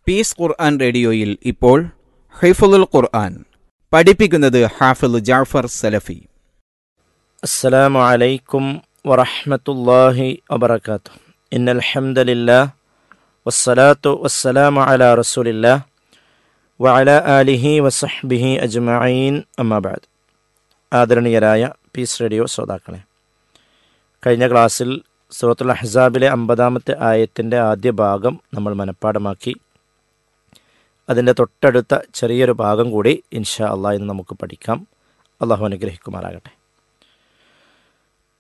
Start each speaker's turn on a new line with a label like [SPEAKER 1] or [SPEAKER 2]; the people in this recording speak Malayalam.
[SPEAKER 1] പീസ് ഖുർആൻ റേഡിയോയിൽ ഇപ്പോൾ ഹൈഫുൽ ഖുർആൻ പഠിപ്പിക്കുന്നത് ഹാഫിൽ ജാഫർ സലഫി
[SPEAKER 2] السلام عليكم ورحمة الله وبركاته إن الحمد لله والصلاة والسلام على رسول الله وعلى آله وصحبه أجمعين أما بعد ആദരണീയരായ പീസ് റേഡിയോ ശ്രോതാക്കളെ കഴിഞ്ഞ ക്ലാസ്സിൽ സൂറത്തുൽ അഹ്സാബിലെ അമ്പതാമത്തെ ആയത്തിൻ്റെ ആദ്യ ഭാഗം നമ്മൾ മനഃപ്പാടമാക്കി അതിൻ്റെ തൊട്ടടുത്ത ചെറിയൊരു ഭാഗം കൂടി ഇൻഷാ അള്ളാഹ് ഇന്ന് നമുക്ക് പഠിക്കാം അള്ളാഹു അനുഗ്രഹിക്കുമാറാകട്ടെ